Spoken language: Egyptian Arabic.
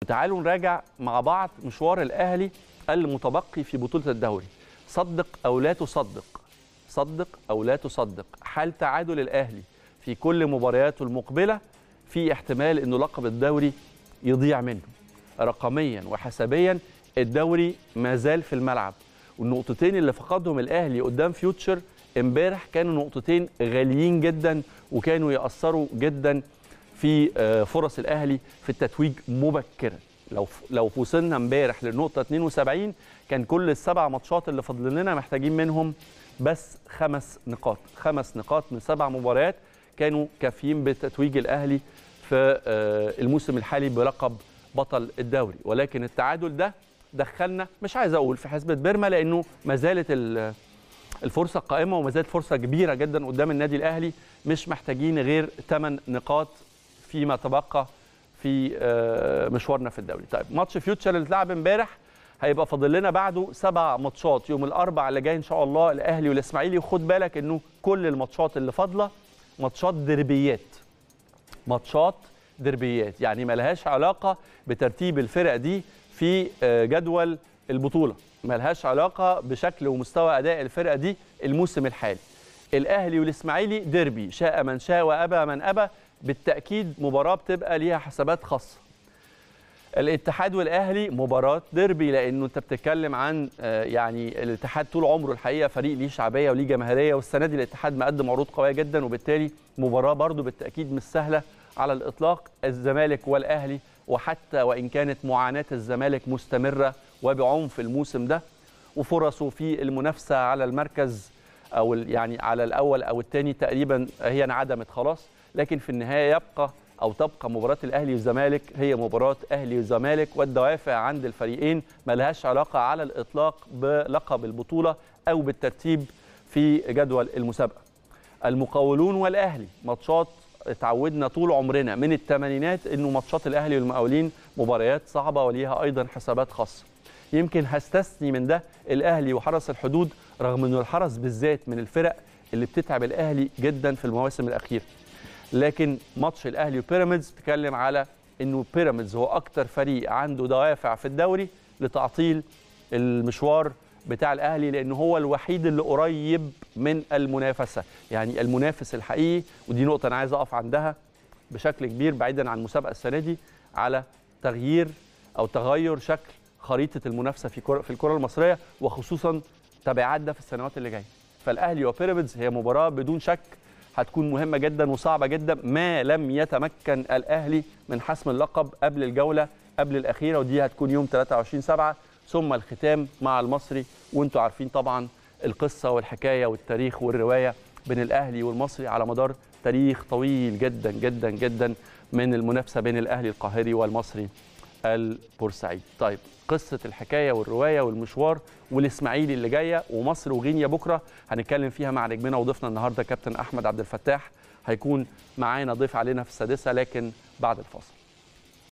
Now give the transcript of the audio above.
تعالوا نراجع مع بعض مشوار الاهلي المتبقي في بطوله الدوري صدق او لا تصدق صدق او لا تصدق حال تعادل الاهلي في كل مبارياته المقبله في احتمال انه لقب الدوري يضيع منه رقميا وحسابيا الدوري ما زال في الملعب والنقطتين اللي فقدهم الاهلي قدام فيوتشر امبارح كانوا نقطتين غاليين جدا وكانوا ياثروا جدا في فرص الاهلي في التتويج مبكرا لو لو وصلنا امبارح للنقطه 72 كان كل السبع ماتشات اللي فاضل لنا محتاجين منهم بس خمس نقاط خمس نقاط من سبع مباريات كانوا كافيين بتتويج الاهلي في الموسم الحالي بلقب بطل الدوري ولكن التعادل ده دخلنا مش عايز اقول في حسبه بيرما لانه ما زالت الفرصه قائمه وما زالت فرصه كبيره جدا قدام النادي الاهلي مش محتاجين غير 8 نقاط فيما تبقى في مشوارنا في الدوري طيب ماتش فيوتشر اللي اتلعب امبارح هيبقى فاضل لنا بعده سبع ماتشات يوم الاربع اللي جاي ان شاء الله الاهلي والاسماعيلي وخد بالك انه كل الماتشات اللي فاضله ماتشات دربيات ماتشات دربيات يعني ما لهاش علاقه بترتيب الفرق دي في جدول البطوله ما لهاش علاقه بشكل ومستوى اداء الفرقه دي الموسم الحالي الاهلي والاسماعيلي ديربي شاء من شاء وابى من ابى بالتاكيد مباراه بتبقى ليها حسابات خاصه الاتحاد والاهلي مباراه ديربي لانه انت بتتكلم عن يعني الاتحاد طول عمره الحقيقه فريق ليه شعبيه وليه جماهيريه والسنه دي الاتحاد مقدم عروض قويه جدا وبالتالي مباراه برده بالتاكيد مش سهله على الاطلاق الزمالك والاهلي وحتى وان كانت معاناه الزمالك مستمره وبعنف الموسم ده وفرصه في المنافسه على المركز او يعني على الاول او الثاني تقريبا هي انعدمت خلاص لكن في النهايه يبقى او تبقى مباراه الاهلي والزمالك هي مباراه اهلي والزمالك والدوافع عند الفريقين ما لهاش علاقه على الاطلاق بلقب البطوله او بالترتيب في جدول المسابقه المقاولون والاهلي ماتشات اتعودنا طول عمرنا من الثمانينات انه ماتشات الاهلي والمقاولين مباريات صعبه وليها ايضا حسابات خاصه يمكن هستثني من ده الاهلي وحرس الحدود رغم انه الحرس بالذات من الفرق اللي بتتعب الاهلي جدا في المواسم الاخيره لكن ماتش الاهلي وبيراميدز بتتكلم على انه بيراميدز هو اكتر فريق عنده دوافع في الدوري لتعطيل المشوار بتاع الاهلي لانه هو الوحيد اللي قريب من المنافسه يعني المنافس الحقيقي ودي نقطه انا عايز اقف عندها بشكل كبير بعيدا عن المسابقه السنه دي على تغيير او تغير شكل خريطه المنافسه في كرة في الكره المصريه وخصوصا تبعات ده في السنوات اللي جايه فالاهلي وبيراميدز هي مباراه بدون شك هتكون مهمه جدا وصعبه جدا ما لم يتمكن الاهلي من حسم اللقب قبل الجوله قبل الاخيره ودي هتكون يوم 23 7 ثم الختام مع المصري وانتم عارفين طبعا القصه والحكايه والتاريخ والروايه بين الاهلي والمصري على مدار تاريخ طويل جدا جدا جدا من المنافسه بين الاهلي القاهري والمصري البورسعيد طيب قصه الحكايه والروايه والمشوار والاسماعيلي اللي جايه ومصر وغينيا بكره هنتكلم فيها مع نجمنا وضيفنا النهارده كابتن احمد عبد الفتاح هيكون معانا ضيف علينا في السادسه لكن بعد الفاصل